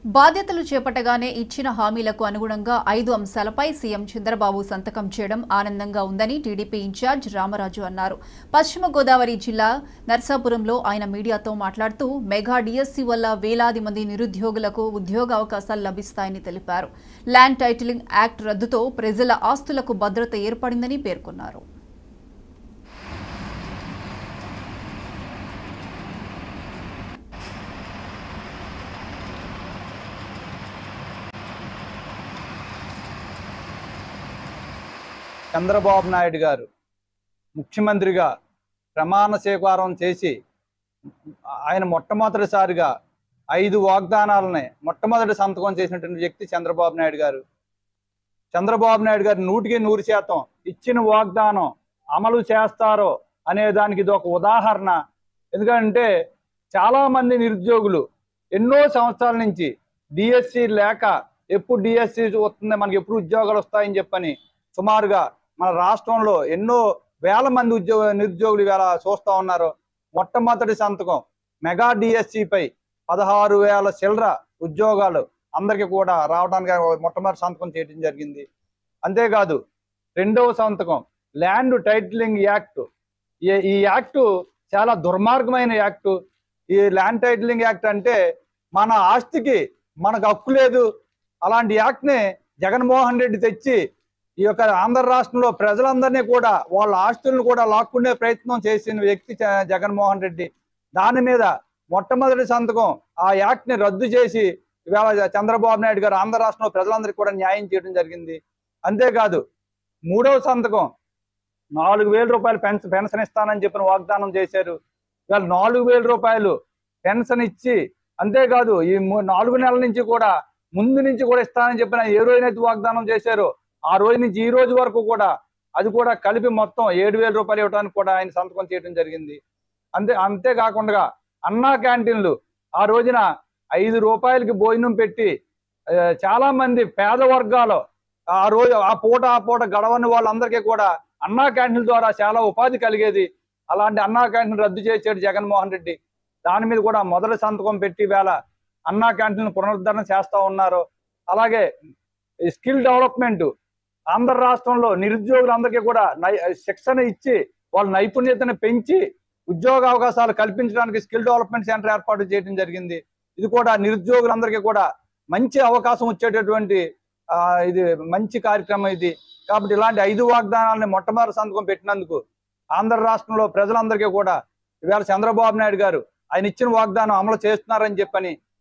బాధ్యతలు చేపట్టగానే ఇచ్చిన హామీలకు అనుగుణంగా ఐదు అంశాలపై సీఎం చంద్రబాబు సంతకం చేయడం ఆనందంగా ఉందని టీడీపీ ఇన్ఛార్జ్ రామరాజు అన్నారు పశ్చిమ గోదావరి జిల్లా నర్సాపురంలో ఆయన మీడియాతో మాట్లాడుతూ మెగా డిఎస్సీ వల్ల వేలాది మంది నిరుద్యోగులకు ఉద్యోగ అవకాశాలు లభిస్తాయని తెలిపారు ల్యాండ్ టైటిలింగ్ యాక్ట్ రద్దుతో ప్రజల ఆస్తులకు భద్రత ఏర్పడిందని పేర్కొన్నారు చంద్రబాబు నాయుడు గారు ముఖ్యమంత్రిగా ప్రమాణ స్వీకారం చేసి ఆయన మొట్టమొదటిసారిగా ఐదు వాగ్దానాలని మొట్టమొదటి సంతకం చేసినటువంటి వ్యక్తి చంద్రబాబు నాయుడు గారు చంద్రబాబు నాయుడు గారు నూటికి నూరు శాతం ఇచ్చిన వాగ్దానం అమలు చేస్తారో అనే దానికి ఇది ఒక ఉదాహరణ ఎందుకంటే చాలా మంది నిరుద్యోగులు ఎన్నో సంవత్సరాల నుంచి డిఎస్సి లేక ఎప్పుడు డిఎస్సి వస్తుంది మనకి ఎప్పుడు ఉద్యోగాలు వస్తాయని చెప్పని సుమారుగా మన రాష్ట్రంలో ఎన్నో వేల మంది ఉద్యోగ నిరుద్యోగులు ఇవాళ చూస్తా ఉన్నారు మొట్టమొదటి సంతకం మెగా డిఎస్సిపై పదహారు వేల చిల్లర ఉద్యోగాలు అందరికీ కూడా రావడానికి మొట్టమొదటి సంతకం చేయడం జరిగింది అంతేకాదు రెండవ సంతకం ల్యాండ్ టైటిలింగ్ యాక్ట్ ఈ- ఈ యాక్ట్ చాలా దుర్మార్గమైన యాక్ట్ ఈ ల్యాండ్ టైటిలింగ్ యాక్ట్ అంటే మన ఆస్తికి మనకు హక్కు లేదు అలాంటి యాక్ట్ ని జగన్మోహన్ రెడ్డి తెచ్చి ఈ యొక్క ఆంధ్ర రాష్ట్రంలో ప్రజలందరినీ కూడా వాళ్ళ ఆస్తులను కూడా లాక్కునే ప్రయత్నం చేసిన వ్యక్తి జ- జగన్మోహన్ రెడ్డి దాని మీద మొట్టమొదటి సంతకం ఆ యాక్ట్ ని రద్దు చేసి ఇవాళ చంద్రబాబు నాయుడు గారు ఆంధ్ర రాష్ట్రంలో ప్రజలందరికీ కూడా న్యాయం చేయడం జరిగింది అంతేకాదు మూడవ సంతకం నాలుగు వేల రూపాయలు పెన్షన్ పెన్షన్ ఇస్తానని చెప్పిన వాగ్దానం చేశారు ఇవాళ నాలుగు వేల రూపాయలు పెన్షన్ ఇచ్చి అంతేకాదు ఈ మూ- నాలుగు నెలల నుంచి కూడా ముందు నుంచి కూడా ఇస్తానని చెప్పిన ఏ రోజునైతే వాగ్దానం చేశారో ఆ రోజు నుంచి ఈ రోజు వరకు కూడా అది కూడా కలిపి మొత్తం ఏడు వేల రూపాయలు ఇవ్వడానికి కూడా ఆయన సంతకం చేయడం జరిగింది అంతే అంతేకాకుండా అన్నా క్యాంటీన్లు ఆ రోజున ఐదు రూపాయలకి భోజనం పెట్టి ఆ, చాలా మంది పేద వర్గాలు ఆ రోజు ఆ పూట ఆ పూట గడవని వాళ్ళందరికీ కూడా అన్నా క్యాంటీన్ల ద్వారా చాలా ఉపాధి కలిగేది అలాంటి అన్నా క్యాంటీన్ రద్దు చేసాడు జగన్మోహన్ రెడ్డి దాని మీద కూడా మొదటి సంతకం పెట్టి వేళ అన్నా క్యాంటీన్ పునరుద్ధరణ చేస్తా ఉన్నారు అలాగే ఈ స్కిల్ డెవలప్మెంట్ ఆంధ్ర రాష్ట్రంలో నిరుద్యోగులందరికీ కూడా నై- శిక్షణ ఇచ్చి వాళ్ళ నైపుణ్యతను పెంచి ఉద్యోగ అవకాశాలు కల్పించడానికి స్కిల్ డెవలప్మెంట్ సెంటర్ ఏర్పాటు చేయడం జరిగింది ఇది కూడా నిరుద్యోగులందరికీ కూడా మంచి అవకాశం వచ్చేటటువంటి ఆ, ఇది మంచి కార్యక్రమం ఇది కాబట్టి ఇలాంటి ఐదు వాగ్దానాలని మొట్టమొదటి సంతకం పెట్టినందుకు ఆంధ్ర రాష్ట్రంలో ప్రజలందరికీ కూడా ఇవాళ చంద్రబాబు నాయుడు గారు ఆయన ఇచ్చిన వాగ్దానం అమలు చేస్తున్నారని చెప్పని